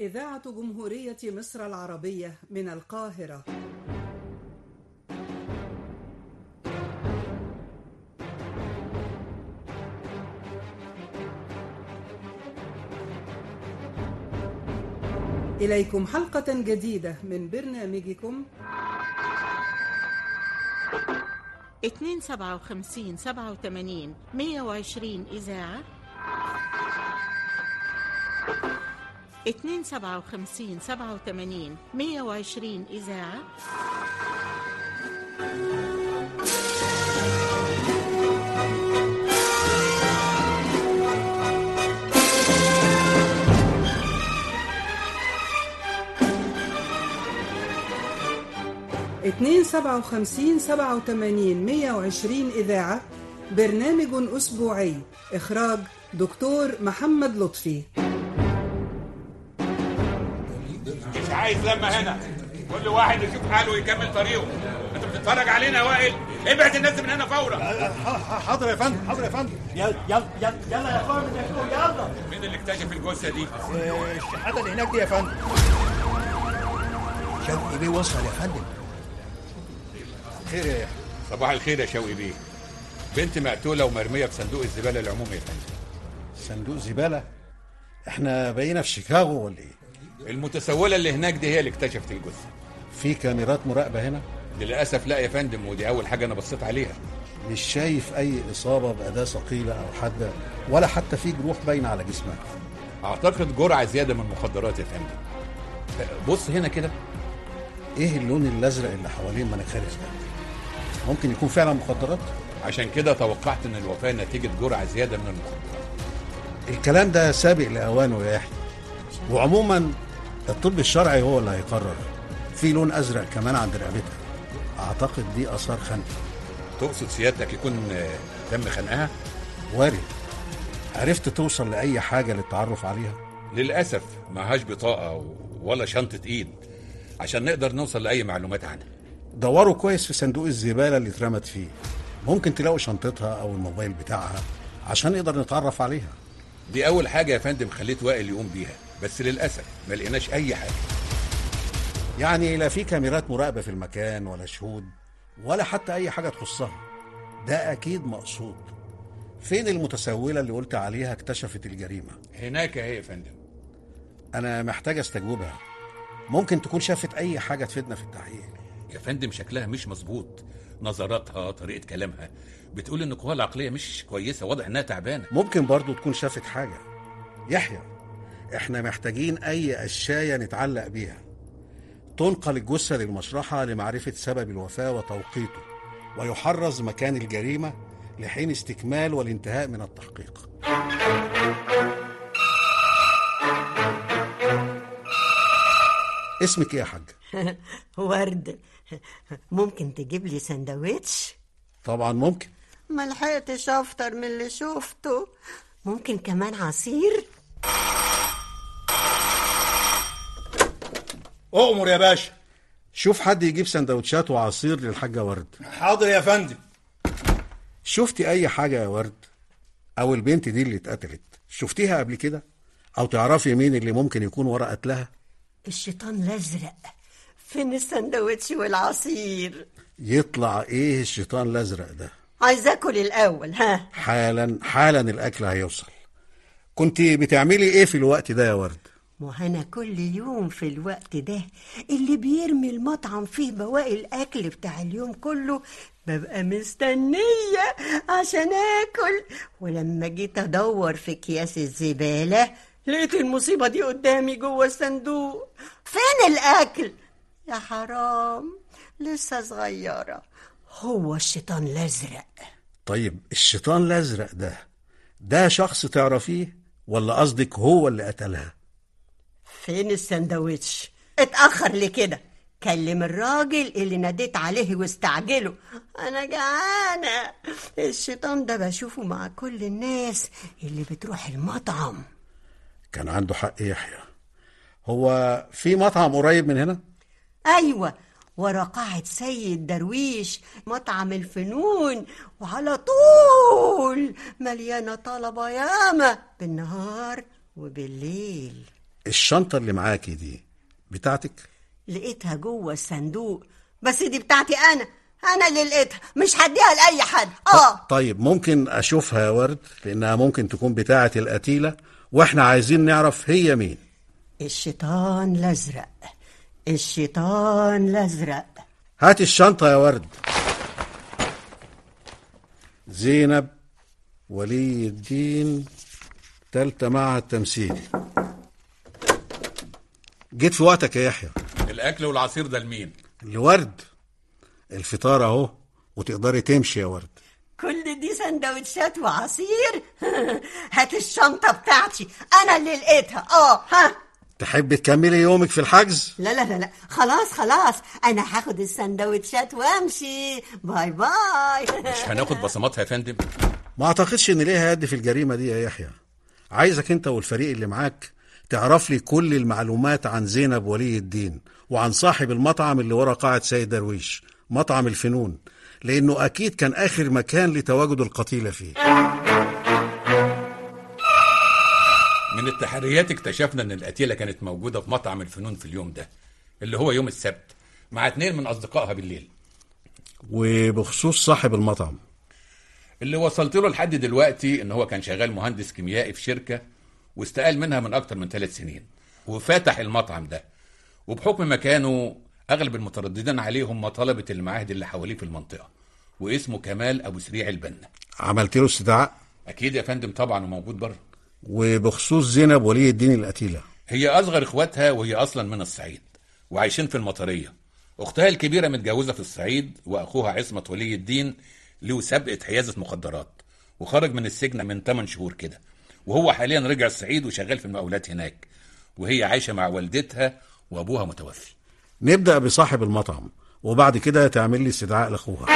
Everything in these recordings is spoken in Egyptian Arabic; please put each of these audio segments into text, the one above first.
إذاعة جمهورية مصر العربية من القاهرة إليكم حلقة جديدة من برنامجكم اتنين سبعة وخمسين سبعة وتمانين مية وعشرين إذاعة اتنين سبعة وخمسين سبعة وتمانين مية وعشرين إذاعة اتنين سبعة وخمسين سبعة وتمانين مية وعشرين إذاعة برنامج أسبوعي إخراج دكتور محمد لطفي مش عايز لما هنا كل واحد يشوف حاله ويكمل طريقه انت بتتفرج علينا يا وائل ابعد الناس من هنا فورا حاضر يا فندم حاضر يا فندم يلا يلا يلا يلا يا اخويا من هنا، يلا مين اللي اكتشف الجثه دي آه، الشحاته اللي هناك دي يا فندم شوقي بيه وصل يا فندم خير يا يحيى صباح الخير يا شوقي بيه بنت مقتوله ومرميه في صندوق الزباله العمومي يا فندم صندوق زباله احنا بقينا في شيكاغو ولا ايه المتسوله اللي هناك دي هي اللي اكتشفت الجثه في كاميرات مراقبه هنا للاسف لا يا فندم ودي اول حاجه انا بصيت عليها مش شايف اي اصابه باداه ثقيله او حاده ولا حتى في جروح باينه على جسمها اعتقد جرعه زياده من المخدرات يا فندم بص هنا كده ايه اللون الازرق اللي حوالين مناخيرها ده ممكن يكون فعلا مخدرات عشان كده توقعت ان الوفاه نتيجه جرعه زياده من المخدرات الكلام ده سابق لاوانه يا يحيى وعموما الطب الشرعي هو اللي هيقرر في لون ازرق كمان عند رقبتها اعتقد دي اثار خنق تقصد سيادتك يكون آه، تم خنقها وارد عرفت توصل لاي حاجه للتعرف عليها للاسف معهاش بطاقه ولا شنطه ايد عشان نقدر نوصل لاي معلومات عنها دوروا كويس في صندوق الزباله اللي اترمت فيه ممكن تلاقوا شنطتها او الموبايل بتاعها عشان نقدر نتعرف عليها دي اول حاجه يا فندم خليت وائل يقوم بيها بس للاسف ما لقيناش اي حاجه يعني لا في كاميرات مراقبه في المكان ولا شهود ولا حتى اي حاجه تخصها ده اكيد مقصود فين المتسوله اللي قلت عليها اكتشفت الجريمه هناك اهي يا فندم انا محتاج استجوبها ممكن تكون شافت اي حاجه تفيدنا في التحقيق يا فندم شكلها مش مظبوط نظراتها طريقه كلامها بتقول ان قواها العقليه مش كويسه واضح انها تعبانه ممكن برضو تكون شافت حاجه يحيى احنا محتاجين اي اشايه نتعلق بيها تنقل الجثه للمشرحه لمعرفه سبب الوفاه وتوقيته ويحرز مكان الجريمه لحين استكمال والانتهاء من التحقيق اسمك ايه يا حاج ورد ممكن تجيب لي سندوتش طبعا ممكن ما لحقتش افطر من اللي شفته ممكن كمان عصير اؤمر يا باشا شوف حد يجيب سندوتشات وعصير للحاجه ورد حاضر يا فندم شفتي اي حاجه يا ورد او البنت دي اللي اتقتلت شفتيها قبل كده او تعرفي مين اللي ممكن يكون ورا قتلها الشيطان الازرق فين السندوتش والعصير يطلع ايه الشيطان الازرق ده عايز اكل الاول ها حالا حالا الاكل هيوصل كنت بتعملي ايه في الوقت ده يا ورد وأنا كل يوم في الوقت ده اللي بيرمي المطعم فيه بواقي الأكل بتاع اليوم كله ببقى مستنية عشان آكل ولما جيت أدور في أكياس الزبالة لقيت المصيبة دي قدامي جوه الصندوق فين الأكل؟ يا حرام لسه صغيرة هو الشيطان الأزرق طيب الشيطان الازرق ده ده شخص تعرفيه ولا قصدك هو اللي قتلها فين السندوتش اتأخر لكده كلم الراجل اللي ناديت عليه واستعجله انا جعانة الشيطان ده بشوفه مع كل الناس اللي بتروح المطعم كان عنده حق يحيى هو في مطعم قريب من هنا ايوه ورا قاعة سيد درويش مطعم الفنون وعلى طول مليانة طلبة ياما بالنهار وبالليل الشنطة اللي معاكي دي بتاعتك لقيتها جوه الصندوق بس دي بتاعتي انا انا اللي لقيتها مش هديها لاي حد اه طيب ممكن اشوفها يا ورد لانها ممكن تكون بتاعة القتيلة واحنا عايزين نعرف هي مين الشيطان الازرق الشيطان الازرق هات الشنطة يا ورد زينب ولي الدين تالتة معهد تمثيلي جيت في وقتك يا يحيى الاكل والعصير ده لمين لورد الفطار اهو وتقدري تمشي يا ورد كل دي سندوتشات وعصير هات الشنطة بتاعتي أنا اللي لقيتها اه ها تحب تكملي يومك في الحجز لا لا لا لا خلاص خلاص أنا هاخد السندوتشات وأمشي باي باي مش هناخد بصماتها يا فندم ما اعتقدش ان ليها يد في الجريمة دي يا يحيى عايزك انت والفريق اللي معاك تعرف لي كل المعلومات عن زينب ولي الدين وعن صاحب المطعم اللي ورا قاعة سيد درويش مطعم الفنون لانه اكيد كان اخر مكان لتواجد القتيلة فيه من التحريات اكتشفنا ان القتيله كانت موجوده في مطعم الفنون في اليوم ده اللي هو يوم السبت مع اتنين من اصدقائها بالليل وبخصوص صاحب المطعم اللي وصلت له لحد دلوقتي ان هو كان شغال مهندس كيميائي في شركه واستقال منها من اكتر من ثلاث سنين وفتح المطعم ده وبحكم مكانه اغلب المترددين عليه هم طلبه المعاهد اللي حواليه في المنطقه واسمه كمال ابو سريع البنا عملت له استدعاء اكيد يا فندم طبعا وموجود بره وبخصوص زينب ولي الدين القتيلة هي اصغر اخواتها وهي اصلا من الصعيد وعايشين في المطريه اختها الكبيره متجوزه في الصعيد واخوها عصمه ولي الدين له سابقه حيازه مخدرات وخرج من السجن من 8 شهور كده وهو حاليا رجع الصعيد وشغال في المقاولات هناك وهي عايشه مع والدتها وابوها متوفي نبدأ بصاحب المطعم وبعد كده تعمل لي استدعاء لاخوها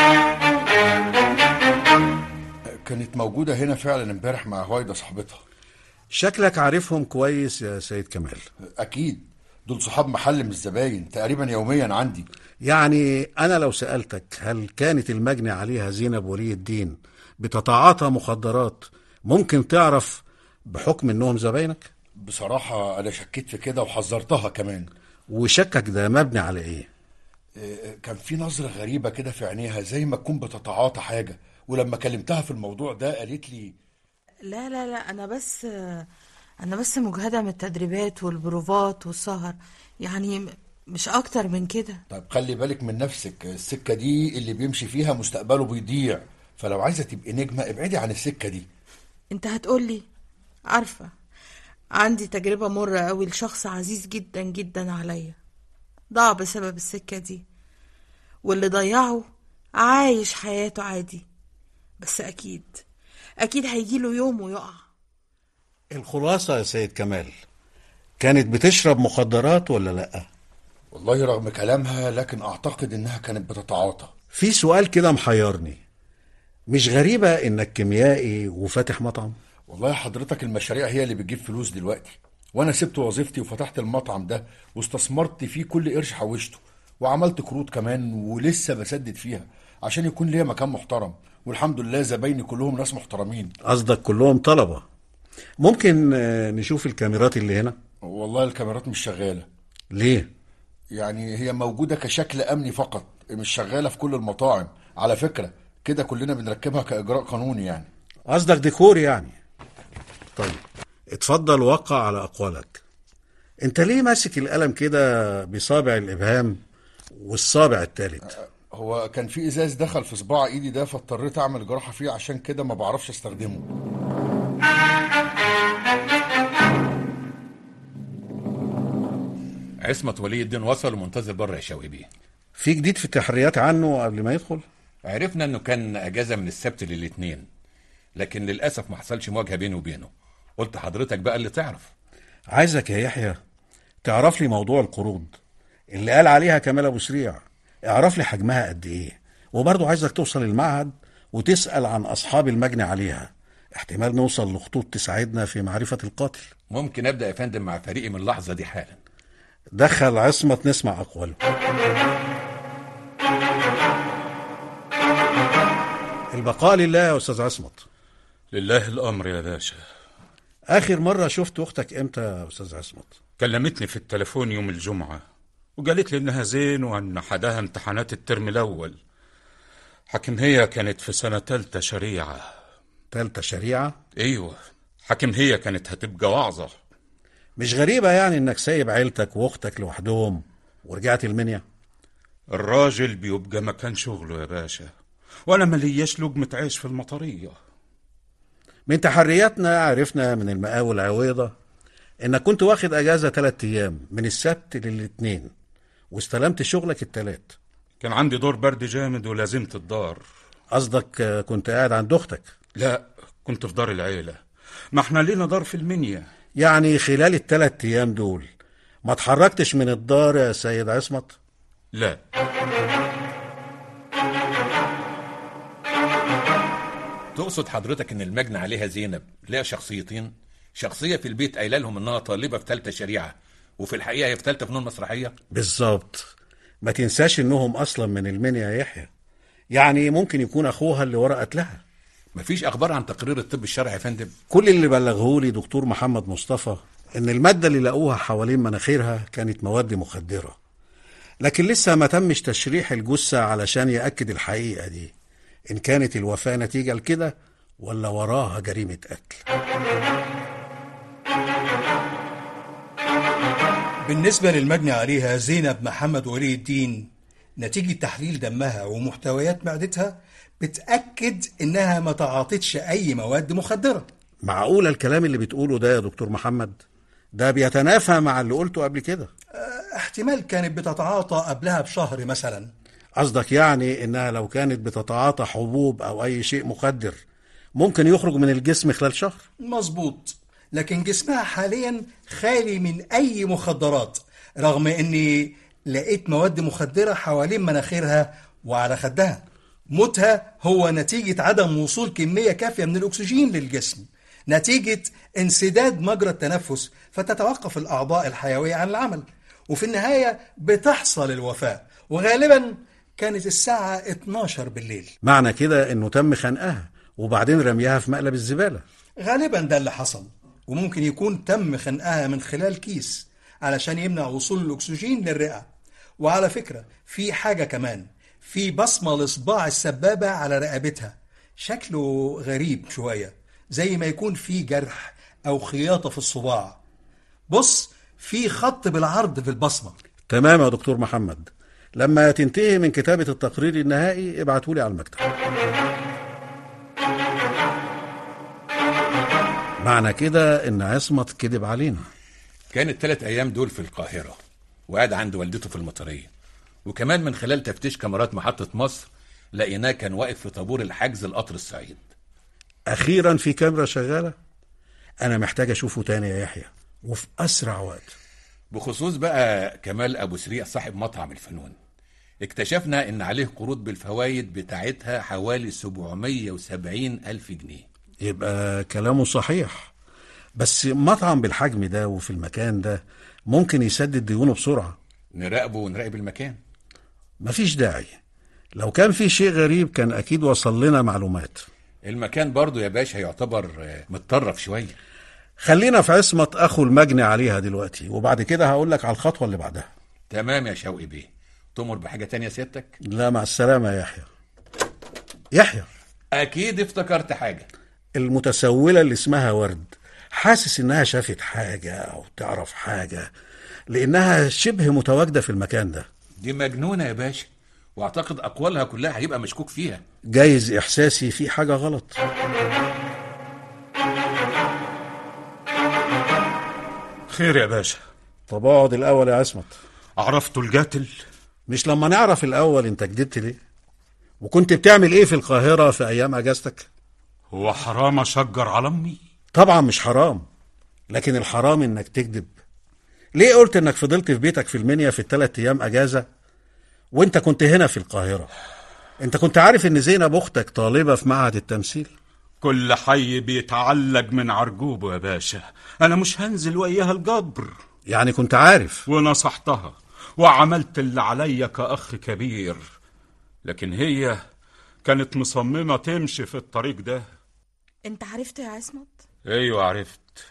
كانت موجودة هنا فعلا امبارح مع هوايدا صاحبتها شكلك عارفهم كويس يا سيد كمال أكيد دول صحاب محل من الزباين تقريبا يوميا عندي يعني أنا لو سألتك هل كانت المجني عليها زينب ولي الدين بتتعاطى مخدرات ممكن تعرف بحكم إنهم زباينك بصراحة أنا شكيت في كده وحذرتها كمان وشكك ده مبني على إيه إيه، كان في نظرة غريبة كده في عينيها زي ما تكون بتتعاطى حاجة ولما كلمتها في الموضوع ده قالت لي لا لا لا انا بس انا بس مجهده من التدريبات والبروفات والسهر يعني م- مش اكتر من كده طب خلي بالك من نفسك السكة دي اللي بيمشي فيها مستقبله بيضيع فلو عايزة تبقي نجمة ابعدي عن السكة دي انت هتقولي عارفه عندي تجربه مره قوي لشخص عزيز جدا جدا عليا ضاع بسبب السكه دي واللي ضيعه عايش حياته عادي بس اكيد اكيد هيجيله يوم ويقع الخلاصة يا سيد كمال كانت بتشرب مخدرات ولا لأ والله رغم كلامها لكن أعتقد إنها كانت بتتعاطى في سؤال كده محيرني مش غريبة إنك كيميائي وفاتح مطعم والله حضرتك المشاريع هي اللي بتجيب فلوس دلوقتي وانا سبت وظيفتي وفتحت المطعم ده واستثمرت فيه كل قرش حوشته وعملت قروض كمان ولسه بسدد فيها عشان يكون ليا مكان محترم والحمد لله زبايني كلهم ناس محترمين قصدك كلهم طلبة ممكن آه، نشوف الكاميرات اللي هنا والله الكاميرات مش شغالة ليه يعني هي موجودة كشكل أمني فقط مش شغالة في كل المطاعم على فكرة كده كلنا بنركبها كإجراء قانوني يعني قصدك ديكور يعني طيب اتفضل وقع على أقوالك انت ليه ماسك القلم كده بصابع الإبهام والصابع الثالث هو كان في ازاز دخل في صباع ايدي ده فاضطريت اعمل جراحه فيه عشان كده ما بعرفش استخدمه عصمة ولي الدين وصل ومنتظر بره يا شوقي بيه في جديد في التحريات عنه قبل ما يدخل عرفنا انه كان اجازه من السبت للاثنين لكن للاسف ما حصلش مواجهه بينه وبينه قلت حضرتك بقى اللي تعرف عايزك يا يحيى تعرف لي موضوع القروض اللي قال عليها كمال ابو سريع اعرف لي حجمها قد ايه وبرضه عايزك توصل المعهد وتسأل عن اصحاب المجني عليها احتمال نوصل لخطوط تساعدنا في معرفة القاتل ممكن ابدا يا فندم مع فريقي من اللحظه دي حالا دخل عصمة نسمع أقواله البقاء لله يا أستاذ عصمت لله الأمر يا باشا اخر مره شفت اختك امتى يا استاذ عصمت كلمتني في التليفون يوم الجمعة وقالت لي إنها زين وأن حداها امتحانات الترم الأول حكم هي كانت في سنة تالتة شريعة تالتة شريعه أيوة حكم هي كانت هتبقى وعظة مش غريبه يعني انك سايب عيلتك واختك لوحدهم ورجعت المنيا الراجل بيبقى مكان شغله يا باشا وأنا ملياش لقمة عيش في المطرية من تحرياتنا عرفنا من المقاول عويضه انك كنت واخد اجازه تلات ايام من السبت للاثنين واستلمت شغلك التلات كان عندي دور برد جامد ولازمت الدار قصدك آه، كنت قاعد عند اختك لا كنت في دار العيلة ما احنا لينا دار في المنيا يعني خلال التلات ايام دول ما اتحركتش من الدار يا سيد عصمت لا تقصد حضرتك ان المجني عليها زينب ليها شخصيتين شخصيه في البيت قايله لهم انها طالبه في ثالثه شريعه وفي الحقيقه هي في ثالثه فنون مسرحيه بالظبط ما تنساش انهم اصلا من المنيا يا يحيى يعني ممكن يكون اخوها اللي ورا قتلها مفيش اخبار عن تقرير الطب الشرعي يا فندم كل اللي بلغهولي دكتور محمد مصطفى ان المادة اللي لقوها حوالين مناخيرها كانت مواد مخدرة لكن لسه ما تمش تشريح الجثة علشان يأكد الحقيقة دي إن كانت الوفاة نتيجة لكده ولا وراها جريمة قتل بالنسبة للمجني عليها زينب محمد ولي الدين نتيجة تحليل دمها ومحتويات معدتها بتأكد إنها ما تعاطتش أي مواد مخدرة معقولة الكلام اللي بتقوله ده يا دكتور محمد ده بيتنافى مع اللي قلته قبل كده احتمال كانت بتتعاطى قبلها بشهر مثلا قصدك يعني إنها لو كانت بتتعاطى حبوب أو أي شيء مخدر ممكن يخرج من الجسم خلال شهر مظبوط لكن جسمها حاليا خالي من أي مخدرات رغم إني لقيت مواد مخدرة حوالين مناخيرها وعلى خدها موتها هو نتيجة عدم وصول كمية كافية من الأكسجين للجسم نتيجة انسداد مجرى التنفس فتتوقف الأعضاء الحيوية عن العمل وفي النهاية بتحصل الوفاة وغالبا كانت الساعة 12 بالليل معنى كده إنه تم خنقها وبعدين رميها في مقلب الزبالة غالبا ده اللي حصل وممكن يكون تم خنقها من خلال كيس علشان يمنع وصول الأكسجين للرئة وعلى فكرة في حاجة كمان في بصمة لصباع السبابة على رقبتها شكله غريب شوية زي ما يكون في جرح أو خياطة في الصباع بص في خط بالعرض في البصمة تمام يا دكتور محمد لما تنتهي من كتابة التقرير النهائي ابعتولي على المكتب معنى كده إن عصمت كذب علينا كان الثلاث ايام دول في القاهره وقاعد عند والدته في المطريه وكمان من خلال تفتيش كاميرات محطه مصر لقيناه كان واقف في طابور الحجز القطر الصعيد أخيرا في كاميرا شغالة أنا محتاج أشوفه تاني يا يحيى وفي أسرع وقت بخصوص بقى كمال ابو سريع صاحب مطعم الفنون اكتشفنا ان عليه قروض بالفوائد بتاعتها حوالي 770 الف جنيه يبقى كلامه صحيح بس مطعم بالحجم ده وفي المكان ده ممكن يسدد ديونه بسرعة نراقبه ونراقب المكان مفيش داعي لو كان في شيء غريب كان أكيد وصل لنا معلومات المكان برضو يا باشا يعتبر آه، متطرف شويه خلينا في عصمة أخو المجني عليها دلوقتي وبعد كده هقول لك على الخطوة اللي بعدها تمام يا شوقي بيه تمر بحاجه تانية سيادتك لا مع السلامة يا يحيى يحيى اكيد افتكرت حاجه المتسولة اللي اسمها ورد حاسس إنها شافت حاجة أو تعرف حاجة لأنها شبه متواجدة في المكان ده دي مجنونه يا باشا واعتقد اقوالها كلها هيبقى مشكوك فيها جايز إحساسي في حاجة غلط خير يا باشا طب اقعد الأول يا عصمت عرفتوا القاتل مش لما نعرف الأول أنت كدبت ليه وكنت بتعمل إيه في القاهرة في أيام أجازتك هو حرام اشجر على امي طبعا مش حرام لكن الحرام إنك تكذب ليه قلت إنك فضلت في بيتك في المنيا في الثلاث أيام أجازة وأنت كنت هنا في القاهرة أنت كنت عارف إن زينب أختك طالبة في معهد التمثيل كل حي بيتعلق من عرجوبه يا باشا انا مش هنزل وياها الجبر يعني كنت عارف ونصحتها وعملت اللي عليا كأخ كبير لكن هي كانت مصممة تمشي في الطريق ده انت عرفت يا عصمت ايوه عرفت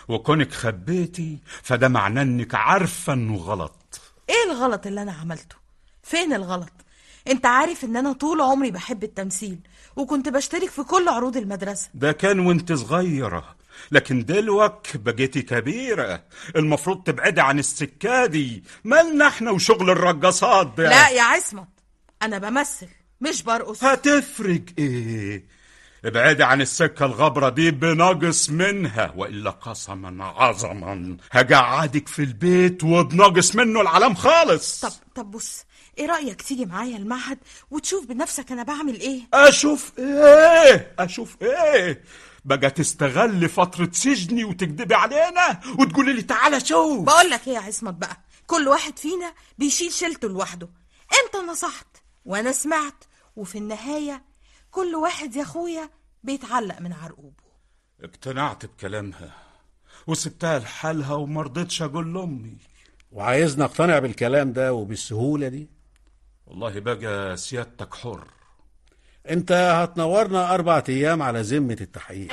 وكونك خبيتي فده معناه انك عارفة انه غلط ايه الغلط اللي انا عملته فين الغلط انت عارف ان انا طول عمري بحب التمثيل وكنت بشترك في كل عروض المدرسة ده كان وانت صغيرة لكن دلوك بقيتي كبيرة المفروض تبعدي عن السكة دي مالنا احنا وشغل الرقصات ده لا يا عصمت انا بمثل مش برقص هتفرق ايه ابعدي عن السكة الغبرة دي بناقص منها وإلا قسما عظما هقعدك في البيت وبناقص منه العلام خالص طب طب بص ايه رأيك تيجي معايا المعهد وتشوف بنفسك انا بعمل ايه اشوف ايه اشوف ايه بقى تستغل فترة سجني وتكدبي علينا وتقولي لي تعالى شوف بقول لك ايه يا عصمت بقى كل واحد فينا بيشيل شيلته لوحده انت نصحت وانا سمعت وفي النهاية كل واحد يا اخويا بيتعلق من عرقوبه اقتنعت بكلامها وسبتها لحالها ومرضتش اقول لامي وعايزنا اقتنع بالكلام ده وبالسهولة دي والله بقى سيادتك حر انت هتنورنا اربع ايام على ذمة التحقيق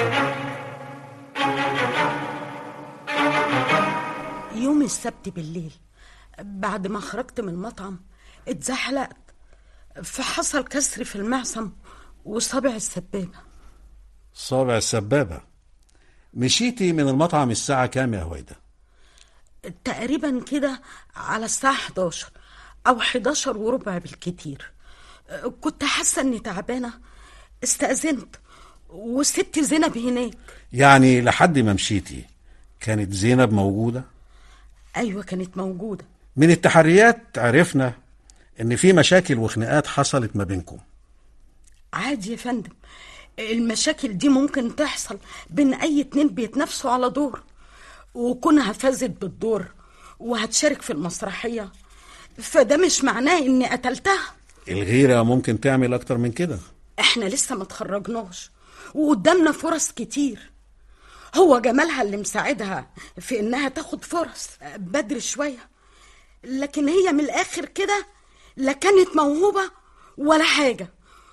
يوم السبت بالليل بعد ما خرجت من المطعم اتزحلقت فحصل كسر في المعصم وصابع السبابة صابع السبابة مشيتي من المطعم الساعة كام يا هويدا تقريبا كده على الساعة 11 أو 11 وربع بالكتير كنت حاسة إني تعبانة استأذنت وسبت زينب هناك يعني لحد ما مشيتي كانت زينب موجودة أيوة كانت موجودة من التحريات عرفنا ان في مشاكل وخناقات حصلت ما بينكم عادي يا فندم المشاكل دي ممكن تحصل بين أي اتنين بيتنافسوا على دور وكونها فازت بالدور وهتشارك في المسرحية فده مش معناه إني قتلتها الغيرة ممكن تعمل اكتر من كده احنا لسه ما تخرجناش وقدامنا فرص كتير هو جمالها اللي مساعدها في انها تاخد فرص بدري شوية لكن هي من الاخر كده لا كانت موهوبة ولا حاجة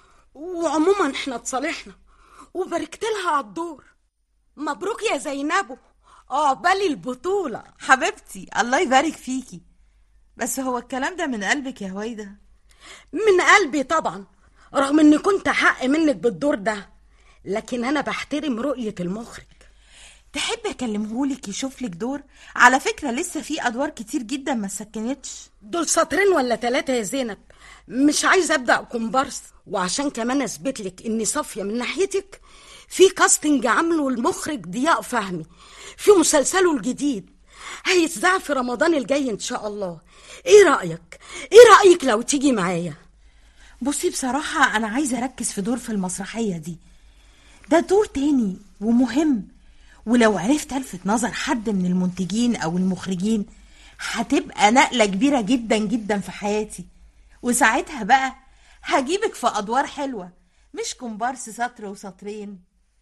وعموما احنا اتصالحنا وباركت لها على الدور مبروك يا زينبو عقبالي البطولة حبيبتي الله يبارك فيكي بس هو الكلام ده من قلبك يا هويدا من قلبي طبعا رغم اني كنت حق منك بالدور ده لكن انا بحترم رؤية المخرج تحب اكلمهولك يشوف لك دور على فكرة لسه في ادوار كتير جدا ما سكنتش دول سطرين ولا ثلاثة يا زينب مش عايزة ابدأ كومبارس وعشان كمان اثبت لك اني صافية من ناحيتك في كاستنج عامله المخرج ضياء فهمي في مسلسله الجديد هيتذاع في رمضان الجاي ان شاء الله ايه رأيك ايه رأيك لو تيجي معايا بصي بصراحة انا عايزة اركز في دور في المسرحية دي ده دور تاني ومهم ولو عرفت الفت نظر حد من المنتجين او المخرجين هتبقى نقلة كبيرة جدا جدا في حياتي وساعتها بقى هجيبك في ادوار حلوة مش كومبارس سطر وسطرين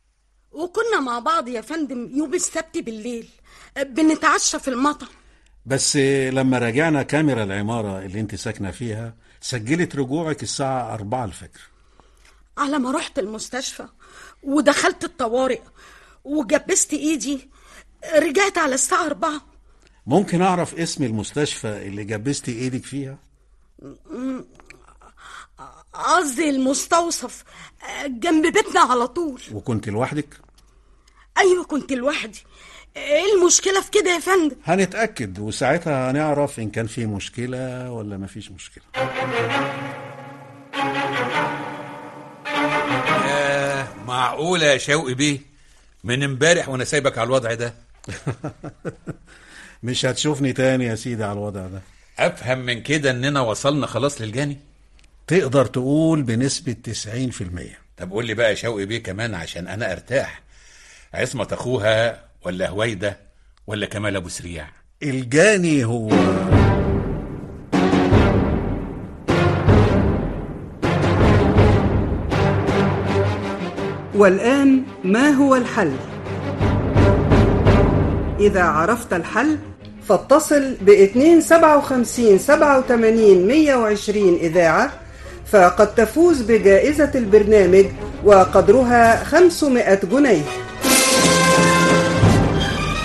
وكنا مع بعض يا فندم يوم السبت بالليل بنتعشى في المطعم بس لما راجعنا كاميرا العمارة اللي انت ساكنة فيها سجلت رجوعك الساعة أربعة الفجر على ما رحت المستشفى ودخلت الطوارئ وجبست ايدي رجعت على الساعة أربعة ممكن أعرف اسم المستشفى اللي جبستي إيدك فيها قصدي المستوصف جنب بيتنا على طول وكنت لوحدك أيوة كنت لوحدي ايه المشكلة في كده يا فندم هنتأكد وساعتها هنعرف إن كان في مشكلة ولا مفيش مشكلة ياه معقولة يا شوقي بيه من امبارح وانا سايبك على الوضع ده مش هتشوفني تاني يا سيدي على الوضع ده افهم من كده اننا وصلنا خلاص للجاني تقدر تقول بنسبة 90% طب قول لي بقى يا شوقي بيه كمان عشان انا ارتاح عصمة اخوها ولا هويدة ولا كمال ابو سريع الجاني هو والآن ما هو الحل؟ إذا عرفت الحل فاتصل ب 257 87 120 إذاعة فقد تفوز بجائزة البرنامج وقدرها 500 جنيه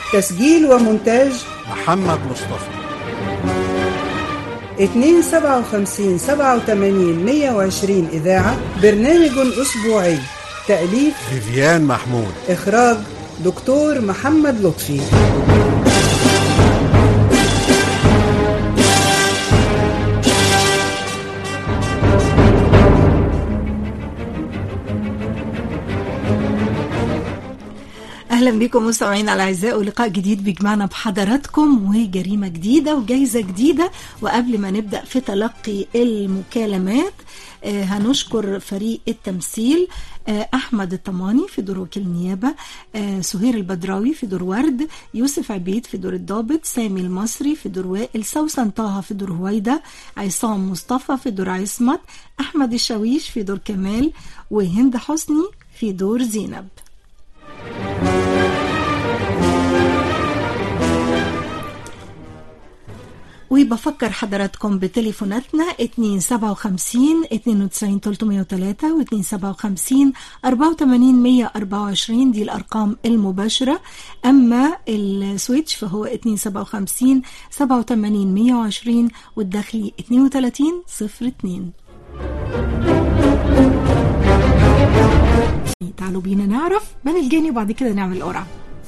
تسجيل ومونتاج محمد مصطفى 257 87 120 إذاعة برنامج أسبوعي تأليف فيفيان محمود إخراج دكتور محمد لطفي اهلا بكم مستمعينا الاعزاء ولقاء جديد بيجمعنا بحضراتكم وجريمه جديده وجايزه جديده وقبل ما نبدا في تلقي المكالمات آه، هنشكر فريق التمثيل آه، احمد الطماني في دور وكيل النيابه آه، سهير البدراوي في دور ورد يوسف عبيد في دور الضابط سامي المصري في دور وائل سوسن طه في دور هويدا عصام مصطفى في دور عصمت احمد الشاويش في دور كمال وهند حسني في دور زينب وبفكر حضراتكم بتليفوناتنا 257 92 303 و 257 84 124 دي الأرقام المباشرة أما السويتش فهو 257 87 120 والداخلي 32 02 تعالوا بينا نعرف من الجاني وبعد كده نعمل قرعه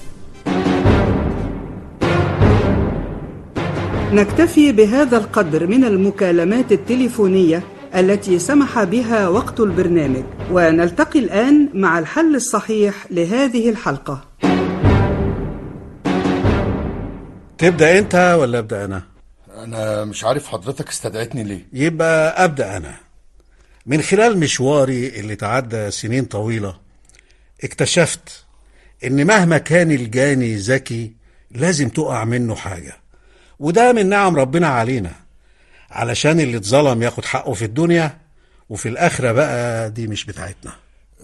نكتفي بهذا القدر من المكالمات التليفونية التي سمح بها وقت البرنامج ونلتقي الآن مع الحل الصحيح لهذه الحلقة تبدأ أنت ولا أبدأ أنا؟ انا مش عارف حضرتك استدعيتني ليه يبقى أبدأ أنا من خلال مشواري اللي تعدى سنين طويلة اكتشفت إن مهما كان الجاني ذكي لازم تقع منه حاجة وده من نعم ربنا علينا علشان اللي اتظلم ياخد حقه في الدنيا وفي الآخرة بقى دي مش بتاعتنا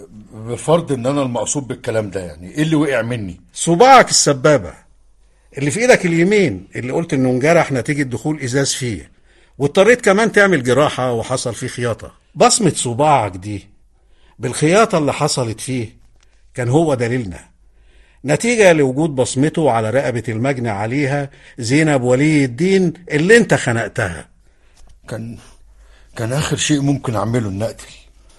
بفرض ان انا المقصود بالكلام ده يعني ايه اللي وقع مني صباعك السبابة اللي في ايدك اليمين اللي قلت انه انجرح نتيجة دخول ازاز فيه واضطريت كمان تعمل جراحة وحصل فيه خياطة بصمة صباعك دي بالخياطة اللي حصلت فيه كان هو دليلنا نتيجة لوجود بصمته على رقبة المجني عليها زينب ولي الدين اللي انت خنقتها كان كان اخر شيء ممكن اعمله ان اقتل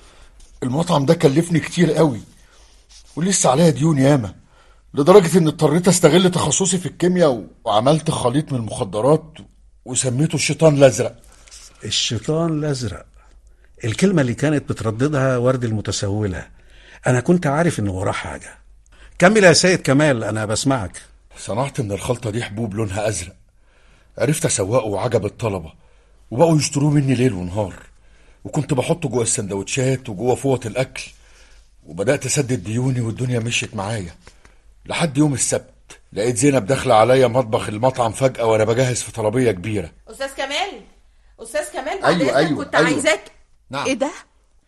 المطعم ده كلفني كتير قوي ولسه عليا ديون ياما لدرجة اني اضطريت استغل تخصصي في الكيمياء وعملت خليط من المخدرات وسميته الشيطان الازرق الشيطان الازرق الكلمة اللي كانت بترددها ورد المتسولة انا كنت عارف ان وراه حاجة كمل يا سيد كمال انا بسمعك صنعت من الخلطة دي حبوب لونها ازرق عرفت اسوقه وعجب الطلبة وبقوا يشتروه مني ليل ونهار وكنت بحطه جوه السندوتشات وجوه فوط الاكل وبدات اسدد ديوني والدنيا مشيت معايا لحد يوم السبت لقيت زينب داخله عليا مطبخ المطعم فجاه وانا بجهز في طلبيه كبيره استاذ كمال استاذ كمال بعد أيوة، إذنك أيوة، كنت أيوة. عايزاك نعم. ايه ده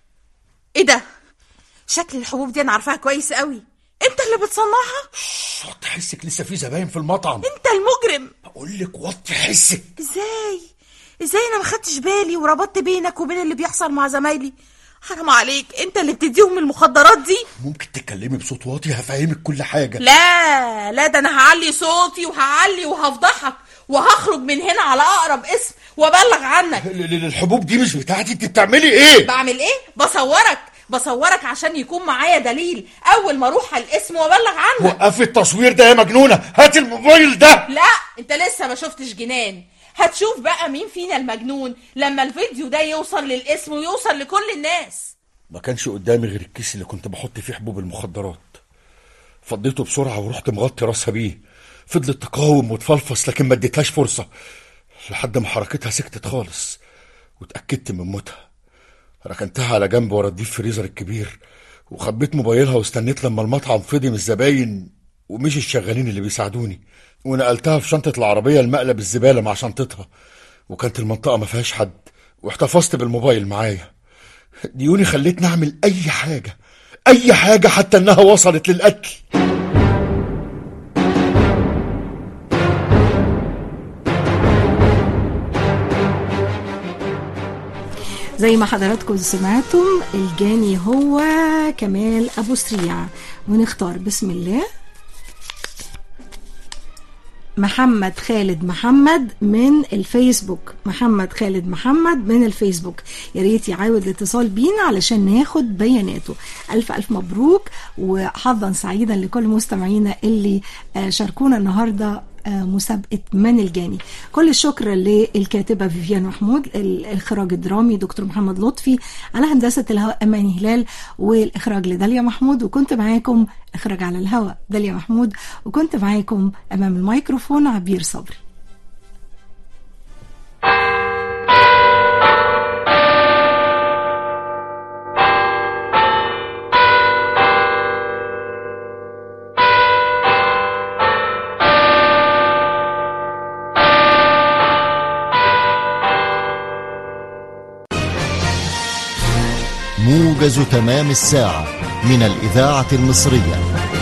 ايه ده شكل الحبوب دي انا عارفاها كويس قوي انت اللي بتصنعها وطي حسك لسه في زباين في المطعم انت المجرم بقول لك وطي حسك ازاي ازاي انا ما خدتش بالي وربطت بينك وبين اللي بيحصل مع زمايلي حرام عليك انت اللي بتديهم المخدرات دي ممكن تتكلمي بصوت واطي هفهمك كل حاجه لا لا ده انا هعلي صوتي وهعلي وهفضحك وهخرج من هنا على اقرب اسم وابلغ عنك ال- ال- الحبوب دي مش بتاعتي انت بتعملي ايه بعمل ايه بصورك بصورك عشان يكون معايا دليل اول ما اروح على الاسم وابلغ عنك وقفي التصوير ده يا مجنونه هات الموبايل ده لا انت لسه ما شفتش جنان هتشوف بقى مين فينا المجنون لما الفيديو ده يوصل للاسم ويوصل لكل الناس ما كانش قدامي غير الكيس اللي كنت بحط فيه حبوب المخدرات فضيته بسرعة ورحت مغطي راسها بيه فضلت تقاوم وتفلفص لكن ما اديتهاش فرصة لحد ما حركتها سكتت خالص واتأكدت من موتها ركنتها على جنب ورا الديب فريزر الكبير وخبيت موبايلها واستنيت لما المطعم فضي من الزباين ومشي الشغالين اللي بيساعدوني ونقلتها في شنطة العربية المقلب الزبالة مع شنطتها وكانت المنطقة ما فيهاش حد واحتفظت بالموبايل معايا ديوني خلتني اعمل اي حاجة اي حاجة حتى انها وصلت للقتل زي ما حضراتكم سمعتم الجاني هو كمال ابو سريع ونختار بسم الله محمد خالد محمد من الفيسبوك محمد خالد محمد من الفيسبوك يا ريت يعاود الاتصال بينا علشان ناخد بياناته الف الف مبروك وحظا سعيدا لكل مستمعينا اللي آه، شاركونا النهارده آه، مسابقة من الجاني كل الشكر للكاتبة فيفيان محمود الإخراج الدرامي دكتور محمد لطفي على هندسة الهواء أماني هلال والإخراج لداليا محمود وكنت معاكم إخراج على الهواء داليا محمود وكنت معاكم أمام الميكروفون عبير صبري موجز تمام الساعة من الإذاعة المصرية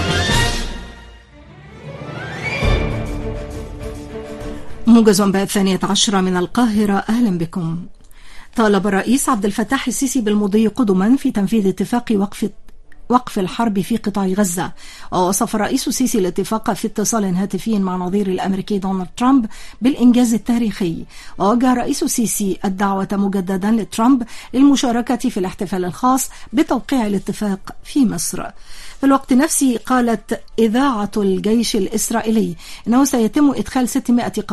موجز أنباء الثانية عشرة من القاهرة أهلا بكم طالب الرئيس عبد الفتاح السيسي بالمضي قدما في تنفيذ اتفاق وقف وقف الحرب في قطاع غزة ووصف الرئيس السيسي الاتفاق في اتصال هاتفي مع نظير الأمريكي دونالد ترامب بالإنجاز التاريخي ووجه الرئيس السيسي الدعوة مجددا لترامب للمشاركة في الاحتفال الخاص بتوقيع الاتفاق في مصر في الوقت نفسه قالت إذاعة الجيش الإسرائيلي أنه سيتم إدخال 600